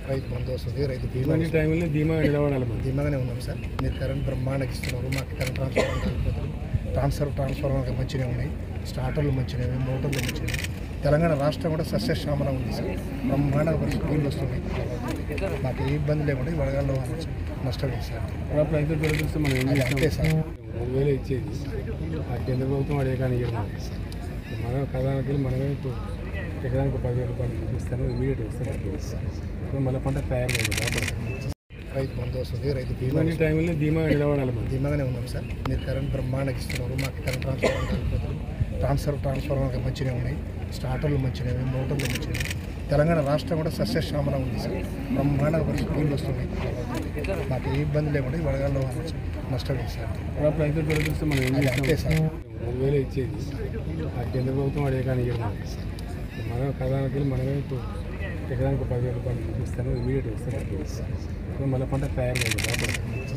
రైతు బంధు వస్తుంది రైతు బీమా ఇటువంటి వస్తుంది. టైంలో ధీమా నిలబడాలి మనం ధీమాగానే ఉన్నాం సార్ మీరు కరెంట్ బ్రహ్మాండంగా ఇస్తున్నారు మాకు కరెంట్ ట్రాన్స్ఫర్ కాకపోతుంది ట్రాన్స్ఫర్ ట్రాన్స్ఫార్మర్ మంచిగా ఉన్నాయి స్టార్టర్లు మంచిగా మోటార్లు మంచిగా తెలంగాణ రాష్ట్రం కూడా సస్యశ్యామలం ఉంది సార్ బ్రహ్మాండంగా పరిస్థితి నీళ్ళు వస్తున్నాయి మాకు ఏ ఇబ్బంది లేకుండా ఈ వడగాల్లో నష్టం లేదు సార్ అప్పుడు రైతు దురదృష్టి మనం ఏం అది అంతే చేస్తాం సార్ మూడు వేలు ఇచ్చేది ఆ కేంద్ర ప్రభుత్వం అడిగే కానీ ఇవ్వడం మనం కథానికి మనమే ఇప్పుడు ఎకరానికి పదివేల రూపాయలు చూపిస్తాను ఇమీడియట్ వస్తుంది ఇప్పుడు మళ్ళీ పంట తయారు కాదు కాబట్టి రైతు బంధు వస్తుంది రైతు బీమా ఇటువంటి వస్తుంది. టైంలో ధీమా నిలబడాలి మనం ధీమాగానే ఉన్నాం సార్ మీరు కరెంట్ బ్రహ్మాండంగా ఇస్తున్నారు మాకు కరెంట్ ట్రాన్స్ఫర్ కాకపోతుంది ట్రాన్స్ఫర్ ట్రాన్స్ఫార్మర్ మంచిగా ఉన్నాయి స్టార్టర్లు మంచిగా మోటార్లు మంచిగా తెలంగాణ రాష్ట్రం కూడా సస్యశ్యామలం ఉంది సార్ బ్రహ్మాండంగా పరిస్థితి నీళ్ళు వస్తున్నాయి మాకు ఏ ఇబ్బంది లేకుండా ఈ వడగాల్లో నష్టం లేదు సార్ అప్పుడు రైతు దురదృష్టి మనం ఏం అది అంతే చేస్తాం సార్ మూడు వేలు ఇచ్చేది ఆ కేంద్ర ప్రభుత్వం అడిగే కానీ ఇవ్వడం మనం కథానికి మనమే ఇప్పుడు ఎకరానికి పదివేల రూపాయలు చూపిస్తాను ఇమీడియట్ వస్తుంది ఇప్పుడు మళ్ళీ పంట తయారు కాదు కాబట్టి